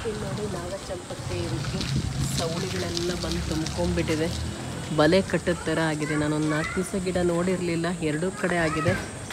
ಇಲ್ಲಿ ನೋಡಿ ನಾಗಚಂಪಕ್ಕೆ ಇದಕ್ಕೆ ಸೌಳಿಗಳೆಲ್ಲ ಬಂದು ತುಂಬ್ಕೊಂಡ್ಬಿಟ್ಟಿದೆ ಬಲೆ ಕಟ್ಟದ ಥರ ಆಗಿದೆ ನಾನೊಂದು ನಾಲ್ಕು ದಿವಸ ಗಿಡ ನೋಡಿರಲಿಲ್ಲ ಎರಡೂ ಕಡೆ ಆಗಿದೆ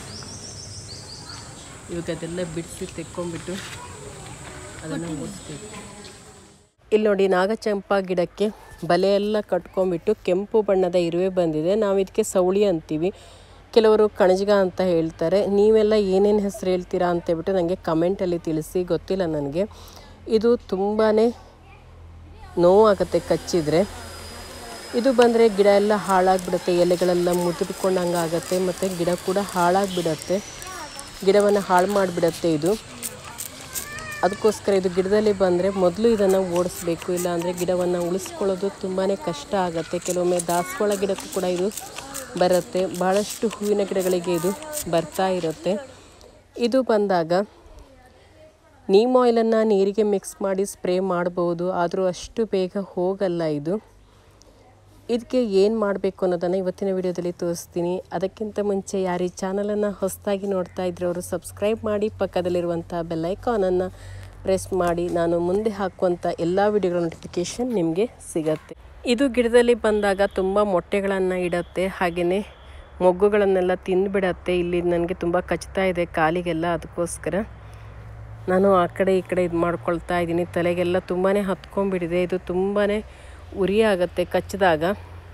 ಇವಾಗ ಅದೆಲ್ಲ ಬಿಡಿಸಿ ತೆಕ್ಕೊಂಬಿಟ್ಟು ಅದನ್ನು ಓಡಿಸ್ಬೇಕು ಇಲ್ಲಿ ನೋಡಿ ನಾಗಚಂಪ ಗಿಡಕ್ಕೆ ಬಲೆ ಎಲ್ಲ ಕಟ್ಕೊಂಡ್ಬಿಟ್ಟು ಕೆಂಪು ಬಣ್ಣದ ಇರುವೆ ಬಂದಿದೆ ನಾವು ಇದಕ್ಕೆ ಸೌಳಿ ಅಂತೀವಿ ಕೆಲವರು ಕಣಜಗ ಅಂತ ಹೇಳ್ತಾರೆ ನೀವೆಲ್ಲ ಏನೇನು ಹೆಸರು ಹೇಳ್ತೀರಾ ಅಂತ ಹೇಳ್ಬಿಟ್ಟು ನನಗೆ ಕಮೆಂಟಲ್ಲಿ ತಿಳಿಸಿ ಗೊತ್ತಿಲ್ಲ ನನಗೆ ಇದು ತುಂಬಾ ನೋವಾಗುತ್ತೆ ಕಚ್ಚಿದರೆ ಇದು ಬಂದರೆ ಗಿಡ ಎಲ್ಲ ಹಾಳಾಗಿಬಿಡುತ್ತೆ ಎಲೆಗಳೆಲ್ಲ ಮುದುಡ್ಕೊಂಡಂಗೆ ಆಗುತ್ತೆ ಮತ್ತು ಗಿಡ ಕೂಡ ಹಾಳಾಗಿಬಿಡತ್ತೆ ಗಿಡವನ್ನು ಹಾಳು ಮಾಡಿಬಿಡತ್ತೆ ಇದು ಅದಕ್ಕೋಸ್ಕರ ಇದು ಗಿಡದಲ್ಲಿ ಬಂದರೆ ಮೊದಲು ಇದನ್ನು ಓಡಿಸ್ಬೇಕು ಇಲ್ಲ ಅಂದರೆ ಗಿಡವನ್ನು ಉಳಿಸ್ಕೊಳ್ಳೋದು ತುಂಬಾ ಕಷ್ಟ ಆಗುತ್ತೆ ಕೆಲವೊಮ್ಮೆ ದಾಸವಾಳ ಗಿಡಕ್ಕೂ ಕೂಡ ಇದು ಬರುತ್ತೆ ಭಾಳಷ್ಟು ಹೂವಿನ ಗಿಡಗಳಿಗೆ ಇದು ಬರ್ತಾ ಇರುತ್ತೆ ಇದು ಬಂದಾಗ ನೀಮ್ ಆಯಿಲನ್ನು ನೀರಿಗೆ ಮಿಕ್ಸ್ ಮಾಡಿ ಸ್ಪ್ರೇ ಮಾಡ್ಬೋದು ಆದರೂ ಅಷ್ಟು ಬೇಗ ಹೋಗಲ್ಲ ಇದು ಇದಕ್ಕೆ ಏನು ಮಾಡಬೇಕು ಅನ್ನೋದನ್ನು ಇವತ್ತಿನ ವಿಡಿಯೋದಲ್ಲಿ ತೋರಿಸ್ತೀನಿ ಅದಕ್ಕಿಂತ ಮುಂಚೆ ಯಾರು ಈ ಚಾನಲನ್ನು ಹೊಸದಾಗಿ ನೋಡ್ತಾ ಇದ್ರೆ ಅವರು ಸಬ್ಸ್ಕ್ರೈಬ್ ಮಾಡಿ ಪಕ್ಕದಲ್ಲಿರುವಂಥ ಬೆಲ್ಲೈಕಾನನ್ನು ಪ್ರೆಸ್ ಮಾಡಿ ನಾನು ಮುಂದೆ ಹಾಕುವಂಥ ಎಲ್ಲ ವಿಡಿಯೋಗಳ ನೋಟಿಫಿಕೇಷನ್ ನಿಮಗೆ ಸಿಗತ್ತೆ ಇದು ಗಿಡದಲ್ಲಿ ಬಂದಾಗ ತುಂಬ ಮೊಟ್ಟೆಗಳನ್ನು ಇಡತ್ತೆ ಹಾಗೆಯೇ ಮೊಗ್ಗುಗಳನ್ನೆಲ್ಲ ತಿಂದುಬಿಡತ್ತೆ ಇಲ್ಲಿ ನನಗೆ ತುಂಬ ಕಚ್ತಾ ಇದೆ ಕಾಲಿಗೆಲ್ಲ ಅದಕ್ಕೋಸ್ಕರ ನಾನು ಆ ಕಡೆ ಈ ಕಡೆ ಇದು ಮಾಡ್ಕೊಳ್ತಾ ಇದ್ದೀನಿ ತಲೆಗೆಲ್ಲ ತುಂಬಾ ಹತ್ಕೊಂಡ್ಬಿಟ್ಟಿದೆ ಇದು ತುಂಬಾ ಉರಿ ಆಗುತ್ತೆ ಕಚ್ಚಿದಾಗ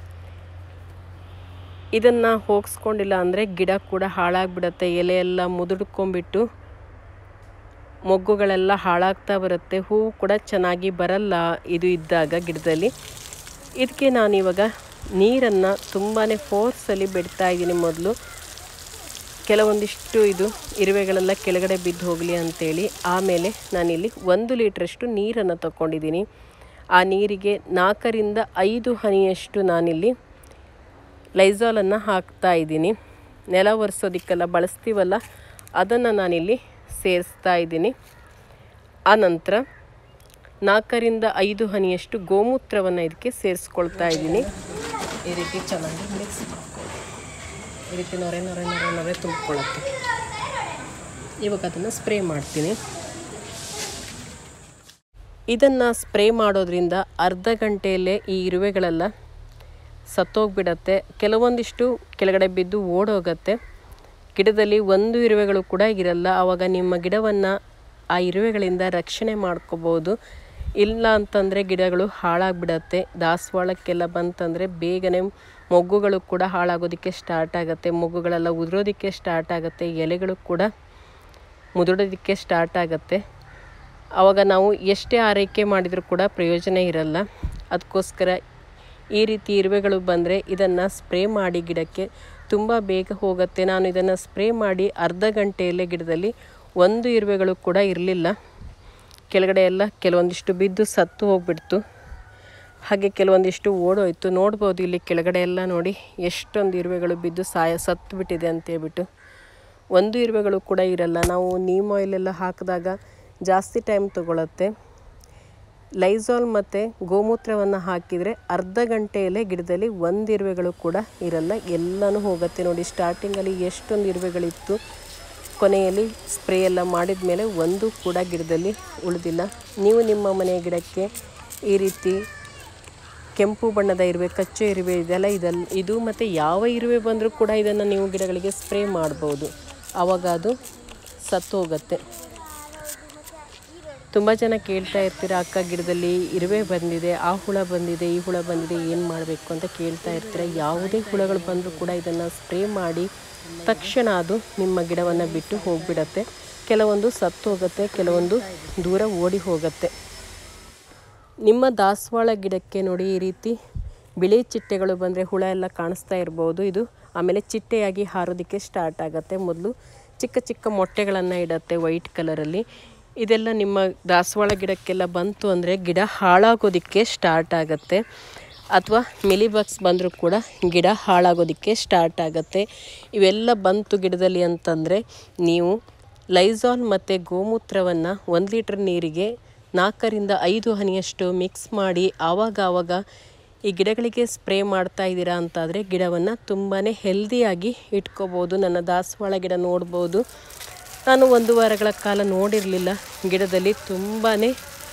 ಇದನ್ನು ಹೋಗಿಸ್ಕೊಂಡಿಲ್ಲ ಅಂದರೆ ಗಿಡ ಕೂಡ ಹಾಳಾಗಿಬಿಡತ್ತೆ ಎಲೆ ಎಲ್ಲ ಮುದುಡ್ಕೊಂಡ್ಬಿಟ್ಟು ಮೊಗ್ಗುಗಳೆಲ್ಲ ಹಾಳಾಗ್ತಾ ಬರುತ್ತೆ ಹೂವು ಕೂಡ ಚೆನ್ನಾಗಿ ಬರಲ್ಲ ಇದು ಇದ್ದಾಗ ಗಿಡದಲ್ಲಿ ಇದಕ್ಕೆ ನಾನಿವಾಗ ನೀರನ್ನು ತುಂಬಾ ಫೋರ್ಸಲ್ಲಿ ಬಿಡ್ತಾ ಇದ್ದೀನಿ ಮೊದಲು ಕೆಲವೊಂದಿಷ್ಟು ಇದು ಇರುವೆಗಳೆಲ್ಲ ಕೆಳಗಡೆ ಬಿದ್ದು ಹೋಗಲಿ ಅಂತೇಳಿ ಆಮೇಲೆ ನಾನಿಲ್ಲಿ ಒಂದು ಲೀಟ್ರಷ್ಟು ನೀರನ್ನು ತಗೊಂಡಿದ್ದೀನಿ ಆ ನೀರಿಗೆ ನಾಲ್ಕರಿಂದ ಐದು ಹನಿಯಷ್ಟು ನಾನಿಲ್ಲಿ ಲೈಝಾಲನ್ನು ಹಾಕ್ತಾ ಇದ್ದೀನಿ ನೆಲ ಒರೆಸೋದಕ್ಕೆಲ್ಲ ಬಳಸ್ತೀವಲ್ಲ ಅದನ್ನು ನಾನಿಲ್ಲಿ ಸೇರಿಸ್ತಾ ಇದ್ದೀನಿ ಆನಂತರ ನಾಲ್ಕರಿಂದ ಐದು ಹನಿಯಷ್ಟು ಗೋಮೂತ್ರವನ್ನು ಇದಕ್ಕೆ ಸೇರಿಸ್ಕೊಳ್ತಾ ಇದ್ದೀನಿ ಈ ರೀತಿ ಚೆನ್ನಾಗಿ ಮಿಕ್ಸ್ ಮಾಡ್ಕೊಳ್ಳಿ ಈ ರೀತಿ ನೊರೆ ನೊರೆ ನೊರೆ ನೊರೆ ತುಂಬಿಕೊಳ್ಳುತ್ತೆ ಇವಾಗ ಅದನ್ನು ಸ್ಪ್ರೇ ಮಾಡ್ತೀನಿ ಇದನ್ನು ಸ್ಪ್ರೇ ಮಾಡೋದ್ರಿಂದ ಅರ್ಧ ಗಂಟೆಯಲ್ಲೇ ಈ ಇರುವೆಗಳೆಲ್ಲ ಸತ್ತೋಗ್ಬಿಡತ್ತೆ ಕೆಲವೊಂದಿಷ್ಟು ಕೆಳಗಡೆ ಬಿದ್ದು ಓಡೋಗತ್ತೆ ಗಿಡದಲ್ಲಿ ಒಂದು ಇರುವೆಗಳು ಕೂಡ ಇರಲ್ಲ ಆವಾಗ ನಿಮ್ಮ ಗಿಡವನ್ನು ಆ ಇರುವೆಗಳಿಂದ ರಕ್ಷಣೆ ಮಾಡ್ಕೋಬೋದು ಇಲ್ಲ ಅಂತಂದರೆ ಗಿಡಗಳು ಹಾಳಾಗ್ಬಿಡತ್ತೆ ದಾಸವಾಳಕ್ಕೆಲ್ಲ ಬಂತಂದರೆ ಬೇಗನೆ ಮೊಗ್ಗುಗಳು ಕೂಡ ಹಾಳಾಗೋದಕ್ಕೆ ಸ್ಟಾರ್ಟ್ ಆಗುತ್ತೆ ಮೊಗ್ಗುಗಳೆಲ್ಲ ಉದುರೋದಕ್ಕೆ ಸ್ಟಾರ್ಟ್ ಆಗುತ್ತೆ ಎಲೆಗಳು ಕೂಡ ಮುದುಡೋದಕ್ಕೆ ಸ್ಟಾರ್ಟ್ ಆಗುತ್ತೆ ಆವಾಗ ನಾವು ಎಷ್ಟೇ ಆರೈಕೆ ಮಾಡಿದರೂ ಕೂಡ ಪ್ರಯೋಜನ ಇರಲ್ಲ ಅದಕ್ಕೋಸ್ಕರ ಈ ರೀತಿ ಇರುವೆಗಳು ಬಂದರೆ ಇದನ್ನು ಸ್ಪ್ರೇ ಮಾಡಿ ಗಿಡಕ್ಕೆ ತುಂಬ ಬೇಗ ಹೋಗುತ್ತೆ ನಾನು ಇದನ್ನು ಸ್ಪ್ರೇ ಮಾಡಿ ಅರ್ಧ ಗಂಟೆಯಲ್ಲೇ ಗಿಡದಲ್ಲಿ ಒಂದು ಇರುವೆಗಳು ಕೂಡ ಇರಲಿಲ್ಲ ಕೆಳಗಡೆ ಎಲ್ಲ ಕೆಲವೊಂದಿಷ್ಟು ಬಿದ್ದು ಸತ್ತು ಹೋಗ್ಬಿಡ್ತು ಹಾಗೆ ಕೆಲವೊಂದಿಷ್ಟು ಓಡೋಯ್ತು ನೋಡ್ಬೋದು ಇಲ್ಲಿ ಕೆಳಗಡೆ ಎಲ್ಲ ನೋಡಿ ಎಷ್ಟೊಂದು ಇರುವೆಗಳು ಬಿದ್ದು ಸಾಯ ಸತ್ತು ಬಿಟ್ಟಿದೆ ಅಂತೇಳ್ಬಿಟ್ಟು ಒಂದು ಇರುವೆಗಳು ಕೂಡ ಇರಲ್ಲ ನಾವು ನೀಮ್ ಆಯಿಲೆಲ್ಲ ಹಾಕಿದಾಗ ಜಾಸ್ತಿ ಟೈಮ್ ತೊಗೊಳತ್ತೆ ಲೈಝಾಲ್ ಮತ್ತು ಗೋಮೂತ್ರವನ್ನು ಹಾಕಿದರೆ ಅರ್ಧ ಗಂಟೆಯಲ್ಲೇ ಗಿಡದಲ್ಲಿ ಒಂದು ಇರುವೆಗಳು ಕೂಡ ಇರಲ್ಲ ಎಲ್ಲನೂ ಹೋಗುತ್ತೆ ನೋಡಿ ಸ್ಟಾರ್ಟಿಂಗಲ್ಲಿ ಎಷ್ಟೊಂದು ಇರುವೆಗಳಿತ್ತು ಕೊನೆಯಲ್ಲಿ ಸ್ಪ್ರೇ ಎಲ್ಲ ಮಾಡಿದ ಮೇಲೆ ಒಂದು ಕೂಡ ಗಿಡದಲ್ಲಿ ಉಳಿದಿಲ್ಲ ನೀವು ನಿಮ್ಮ ಮನೆಯ ಗಿಡಕ್ಕೆ ಈ ರೀತಿ ಕೆಂಪು ಬಣ್ಣದ ಇರುವೆ ಕಚ್ಚು ಇರುವೆ ಇದೆಲ್ಲ ಇದೆಲ್ಲ ಇದು ಮತ್ತು ಯಾವ ಇರುವೆ ಬಂದರೂ ಕೂಡ ಇದನ್ನು ನೀವು ಗಿಡಗಳಿಗೆ ಸ್ಪ್ರೇ ಮಾಡ್ಬೋದು ಆವಾಗ ಅದು ಸತ್ತು ಹೋಗುತ್ತೆ ತುಂಬ ಜನ ಕೇಳ್ತಾ ಇರ್ತೀರ ಅಕ್ಕ ಗಿಡದಲ್ಲಿ ಇರುವೆ ಬಂದಿದೆ ಆ ಹುಳ ಬಂದಿದೆ ಈ ಹುಳ ಬಂದಿದೆ ಏನು ಮಾಡಬೇಕು ಅಂತ ಕೇಳ್ತಾ ಇರ್ತೀರ ಯಾವುದೇ ಹುಳಗಳು ಬಂದರೂ ಕೂಡ ಇದನ್ನು ಸ್ಪ್ರೇ ಮಾಡಿ ತಕ್ಷಣ ಅದು ನಿಮ್ಮ ಗಿಡವನ್ನು ಬಿಟ್ಟು ಹೋಗಿಬಿಡತ್ತೆ ಕೆಲವೊಂದು ಸತ್ತು ಹೋಗುತ್ತೆ ಕೆಲವೊಂದು ದೂರ ಓಡಿ ಹೋಗುತ್ತೆ ನಿಮ್ಮ ದಾಸವಾಳ ಗಿಡಕ್ಕೆ ನೋಡಿ ಈ ರೀತಿ ಬಿಳಿ ಚಿಟ್ಟೆಗಳು ಬಂದರೆ ಹುಳ ಎಲ್ಲ ಕಾಣಿಸ್ತಾ ಇರ್ಬೋದು ಇದು ಆಮೇಲೆ ಚಿಟ್ಟೆಯಾಗಿ ಹಾರೋದಕ್ಕೆ ಸ್ಟಾರ್ಟ್ ಆಗುತ್ತೆ ಮೊದಲು ಚಿಕ್ಕ ಚಿಕ್ಕ ಮೊಟ್ಟೆಗಳನ್ನು ಇಡತ್ತೆ ವೈಟ್ ಕಲರಲ್ಲಿ ಇದೆಲ್ಲ ನಿಮ್ಮ ದಾಸವಾಳ ಗಿಡಕ್ಕೆಲ್ಲ ಬಂತು ಅಂದರೆ ಗಿಡ ಹಾಳಾಗೋದಕ್ಕೆ ಸ್ಟಾರ್ಟ್ ಆಗುತ್ತೆ ಅಥವಾ ಮಿಲಿಬಗ್ಸ್ ಬಂದರೂ ಕೂಡ ಗಿಡ ಹಾಳಾಗೋದಕ್ಕೆ ಸ್ಟಾರ್ಟ್ ಆಗುತ್ತೆ ಇವೆಲ್ಲ ಬಂತು ಗಿಡದಲ್ಲಿ ಅಂತಂದರೆ ನೀವು ಲೈಝಾಲ್ ಮತ್ತು ಗೋಮೂತ್ರವನ್ನು ಒಂದು ಲೀಟ್ರ್ ನೀರಿಗೆ ನಾಲ್ಕರಿಂದ ಐದು ಹನಿಯಷ್ಟು ಮಿಕ್ಸ್ ಮಾಡಿ ಆವಾಗ ಆವಾಗ ಈ ಗಿಡಗಳಿಗೆ ಸ್ಪ್ರೇ ಮಾಡ್ತಾ ಇದ್ದೀರಾ ಅಂತಾದರೆ ಗಿಡವನ್ನು ತುಂಬಾ ಹೆಲ್ದಿಯಾಗಿ ಇಟ್ಕೋಬೋದು ನನ್ನ ದಾಸವಾಳ ಗಿಡ ನೋಡ್ಬೋದು ನಾನು ಒಂದು ವಾರಗಳ ಕಾಲ ನೋಡಿರಲಿಲ್ಲ ಗಿಡದಲ್ಲಿ ತುಂಬಾ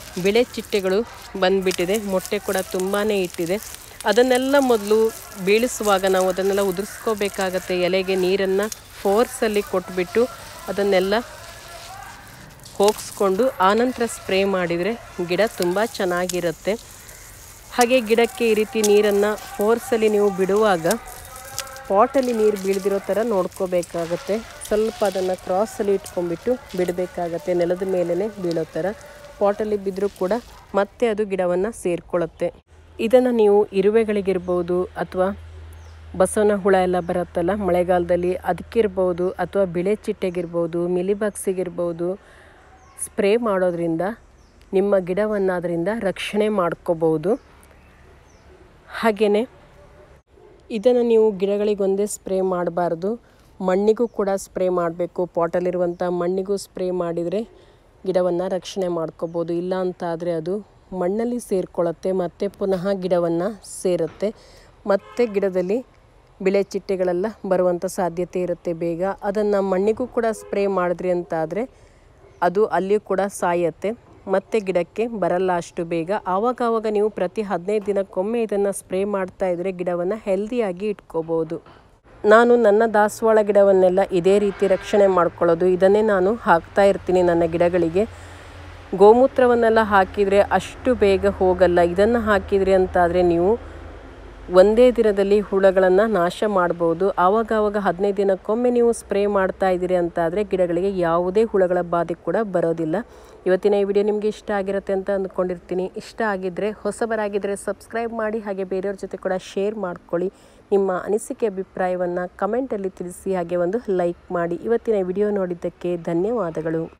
ಬಿಳೆ ಚಿಟ್ಟೆಗಳು ಬಂದುಬಿಟ್ಟಿದೆ ಮೊಟ್ಟೆ ಕೂಡ ತುಂಬಾ ಇಟ್ಟಿದೆ ಅದನ್ನೆಲ್ಲ ಮೊದಲು ಬೀಳಿಸುವಾಗ ನಾವು ಅದನ್ನೆಲ್ಲ ಉದುರಿಸ್ಕೋಬೇಕಾಗತ್ತೆ ಎಲೆಗೆ ನೀರನ್ನು ಫೋರ್ಸಲ್ಲಿ ಕೊಟ್ಬಿಟ್ಟು ಅದನ್ನೆಲ್ಲ ಹೋಗಿಸ್ಕೊಂಡು ಆನಂತರ ಸ್ಪ್ರೇ ಮಾಡಿದರೆ ಗಿಡ ತುಂಬ ಚೆನ್ನಾಗಿರುತ್ತೆ ಹಾಗೆ ಗಿಡಕ್ಕೆ ಈ ರೀತಿ ನೀರನ್ನು ಫೋರ್ಸಲ್ಲಿ ನೀವು ಬಿಡುವಾಗ ಪಾಟಲ್ಲಿ ನೀರು ಬೀಳ್ದಿರೋ ಥರ ನೋಡ್ಕೋಬೇಕಾಗತ್ತೆ ಸ್ವಲ್ಪ ಅದನ್ನು ಕ್ರಾಸಲ್ಲಿ ಇಟ್ಕೊಂಡ್ಬಿಟ್ಟು ಬಿಡಬೇಕಾಗತ್ತೆ ನೆಲದ ಮೇಲೇ ಬೀಳೋ ಥರ ಪಾಟಲ್ಲಿ ಬಿದ್ದರೂ ಕೂಡ ಮತ್ತೆ ಅದು ಗಿಡವನ್ನು ಸೇರಿಕೊಳ್ಳುತ್ತೆ ಇದನ್ನು ನೀವು ಇರುವೆಗಳಿಗಿರ್ಬೋದು ಅಥವಾ ಬಸವನ ಹುಳ ಎಲ್ಲ ಬರುತ್ತಲ್ಲ ಮಳೆಗಾಲದಲ್ಲಿ ಅದಕ್ಕಿರ್ಬೋದು ಅಥವಾ ಬಿಳೆ ಚಿಟ್ಟೆಗಿರ್ಬೋದು ಮಿಲಿಬಗ್ಸಿಗಿರ್ಬೋದು ಸ್ಪ್ರೇ ಮಾಡೋದ್ರಿಂದ ನಿಮ್ಮ ಗಿಡವನ್ನು ಅದರಿಂದ ರಕ್ಷಣೆ ಮಾಡ್ಕೋಬೋದು ಹಾಗೆಯೇ ಇದನ್ನು ನೀವು ಗಿಡಗಳಿಗೊಂದೇ ಸ್ಪ್ರೇ ಮಾಡಬಾರ್ದು ಮಣ್ಣಿಗೂ ಕೂಡ ಸ್ಪ್ರೇ ಮಾಡಬೇಕು ಪಾಟಲ್ಲಿರುವಂಥ ಮಣ್ಣಿಗೂ ಸ್ಪ್ರೇ ಮಾಡಿದರೆ ಗಿಡವನ್ನು ರಕ್ಷಣೆ ಮಾಡ್ಕೋಬೋದು ಇಲ್ಲ ಅಂತ ಆದರೆ ಅದು ಮಣ್ಣಲ್ಲಿ ಸೇರಿಕೊಳ್ಳುತ್ತೆ ಮತ್ತು ಪುನಃ ಗಿಡವನ್ನು ಸೇರುತ್ತೆ ಮತ್ತು ಗಿಡದಲ್ಲಿ ಬಿಳೆ ಚಿಟ್ಟೆಗಳೆಲ್ಲ ಬರುವಂಥ ಸಾಧ್ಯತೆ ಇರುತ್ತೆ ಬೇಗ ಅದನ್ನು ಮಣ್ಣಿಗೂ ಕೂಡ ಸ್ಪ್ರೇ ಮಾಡಿದ್ರಿ ಅಂತಾದರೆ ಅದು ಅಲ್ಲಿಯೂ ಕೂಡ ಸಾಯತ್ತೆ ಮತ್ತೆ ಗಿಡಕ್ಕೆ ಬರಲ್ಲ ಅಷ್ಟು ಬೇಗ ಆವಾಗ ಆವಾಗ ನೀವು ಪ್ರತಿ ಹದಿನೈದು ದಿನಕ್ಕೊಮ್ಮೆ ಇದನ್ನು ಸ್ಪ್ರೇ ಮಾಡ್ತಾ ಇದ್ದರೆ ಗಿಡವನ್ನು ಹೆಲ್ದಿಯಾಗಿ ಇಟ್ಕೋಬೋದು ನಾನು ನನ್ನ ದಾಸವಾಳ ಗಿಡವನ್ನೆಲ್ಲ ಇದೇ ರೀತಿ ರಕ್ಷಣೆ ಮಾಡ್ಕೊಳ್ಳೋದು ಇದನ್ನೇ ನಾನು ಹಾಕ್ತಾ ಇರ್ತೀನಿ ನನ್ನ ಗಿಡಗಳಿಗೆ ಗೋಮೂತ್ರವನ್ನೆಲ್ಲ ಹಾಕಿದರೆ ಅಷ್ಟು ಬೇಗ ಹೋಗಲ್ಲ ಇದನ್ನು ಹಾಕಿದ್ರಿ ಅಂತಾದರೆ ನೀವು ಒಂದೇ ದಿನದಲ್ಲಿ ಹುಳಗಳನ್ನು ನಾಶ ಮಾಡ್ಬೋದು ಆವಾಗ ಆವಾಗ ಹದಿನೈದು ದಿನಕ್ಕೊಮ್ಮೆ ನೀವು ಸ್ಪ್ರೇ ಮಾಡ್ತಾ ಇದ್ದೀರಿ ಅಂತಾದರೆ ಗಿಡಗಳಿಗೆ ಯಾವುದೇ ಹುಳಗಳ ಬಾಧೆ ಕೂಡ ಬರೋದಿಲ್ಲ ಇವತ್ತಿನ ಈ ವಿಡಿಯೋ ನಿಮಗೆ ಇಷ್ಟ ಆಗಿರುತ್ತೆ ಅಂತ ಅಂದ್ಕೊಂಡಿರ್ತೀನಿ ಇಷ್ಟ ಆಗಿದ್ದರೆ ಹೊಸಬರಾಗಿದ್ದರೆ ಸಬ್ಸ್ಕ್ರೈಬ್ ಮಾಡಿ ಹಾಗೆ ಬೇರೆಯವ್ರ ಜೊತೆ ಕೂಡ ಶೇರ್ ಮಾಡ್ಕೊಳ್ಳಿ ನಿಮ್ಮ ಅನಿಸಿಕೆ ಅಭಿಪ್ರಾಯವನ್ನು ಕಮೆಂಟಲ್ಲಿ ತಿಳಿಸಿ ಹಾಗೆ ಒಂದು ಲೈಕ್ ಮಾಡಿ ಇವತ್ತಿನ ವಿಡಿಯೋ ನೋಡಿದ್ದಕ್ಕೆ ಧನ್ಯವಾದಗಳು